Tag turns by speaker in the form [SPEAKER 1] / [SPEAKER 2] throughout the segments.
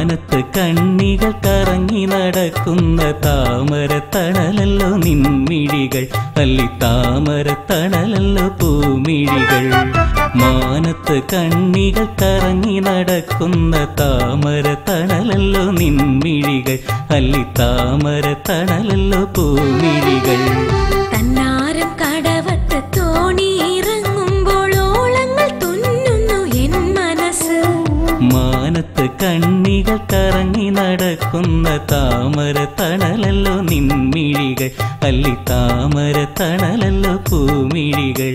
[SPEAKER 1] മാനത്ത് കണ്ണികൾ കറങ്ങി നടക്കുന്ന താമര തണലല്ലോ നിൻമിഴികൾ അല്ലി താമര തണലല്ലോ പൂമിഴികൾ മാനത്ത് കണ്ണികൾ കറങ്ങി നടക്കുന്ന താമര തണലല്ലോ നിൻമിഴികൾ അല്ലി താമര തണലല്ലോ പൂമിഴികൾ
[SPEAKER 2] തന്നാരം കടവത്ത് തോണി ഇറങ്ങുമ്പോൾ ഓളങ്ങൾ തുന്നുന്നു എൻ മനസ്സ്
[SPEAKER 1] മാനത്ത് കണ്ണികൾ കറങ്ങി നടക്കുന്ന താമര തണലല്ലോ നിൻമിഴികൾ അല്ലി താമര തണലല്ലോ പൂമിഴികൾ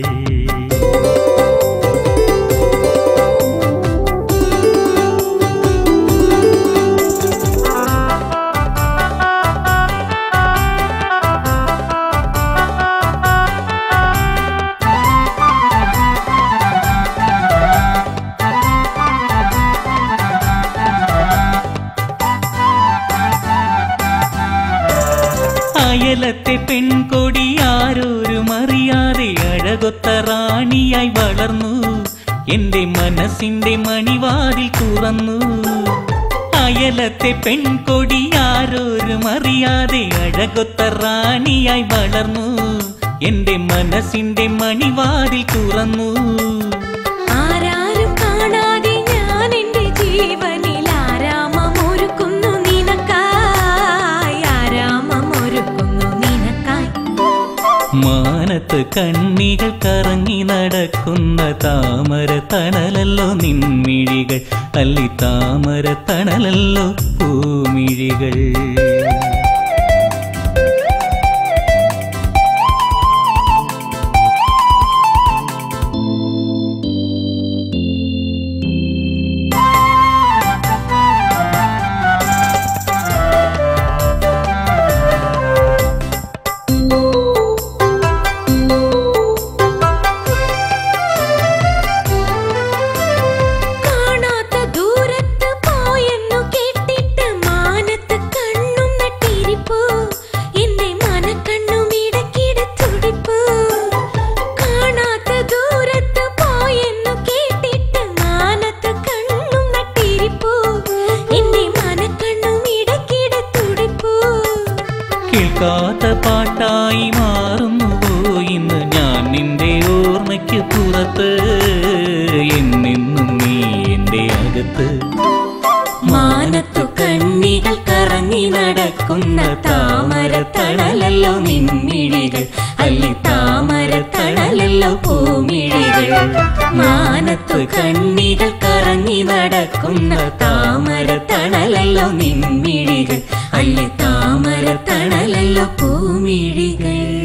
[SPEAKER 1] അയലത്തെ പെൺകൊടി ആരോരും അറിയാതെ അഴകൊത്ത റാണിയായി വളർന്നു എന്റെ മനസ്സിന്റെ മണിവാതിൽ തുറന്നു അയലത്തെ പെൺകൊടി ആരോരും അറിയാതെ അഴകൊത്ത റാണിയായി വളർന്നു എന്റെ മനസ്സിന്റെ മണിവാതിൽ തുറന്നു
[SPEAKER 2] ആരാരും കാണാതെ ഞാൻ എന്റെ ജീവനിൽ ആരാമമൊരുക്കുന്നു നിനക്കായി ആരാമമൊരുക്കുന്നു നിനക്കായി
[SPEAKER 1] മാനത്ത് കണ്ണികൾ കറങ്ങി നടക്കുന്ന താമര തണലല്ലോ നിൻമിഴികൾ അല്ലി താമര തണലല്ലോ പൂമിഴികൾ
[SPEAKER 2] കാണാത്ത ദൂരത്ത് പോയെന്നു കേട്ടിട്ട് മാനത്ത് കണ്ണും നട്ടിരിപ്പു എന്റെ മനക്കണ്ണും ഇടക്കിട തുടിപ്പു കാണാത്ത ദൂരത്ത് പോയെന്നു കേട്ടിട്ട് മാനത്ത് കണ്ണും നട്ടിരിപ്പു എന്റെ മനക്കണ്ണും ഇടക്കിട തുടിപ്പു
[SPEAKER 1] കേൾക്കാത്ത പാട്ടായി മാറുന്നുവോ ഇന്ന് ഞാൻ നിന്റെ ഓർമ്മയ്ക്ക് പുറത്ത് എന്നെന്നും നീ എന്റെ അകത്ത്
[SPEAKER 2] മാനത്തു കണ്ണികൾ കറങ്ങി നടക്കുന്ന താമര തണലല്ലോ നിൻമിഴികൾ അല്ലി താമര തണലല്ലോ പൂമിഴികൾ മാനത്തു കണ്ണികൾ കറങ്ങി നടക്കുന്ന താമര തണലല്ലോ നിൻമിഴികൾ അല്ലി താമര തണലല്ലോ പൂമിഴികൾ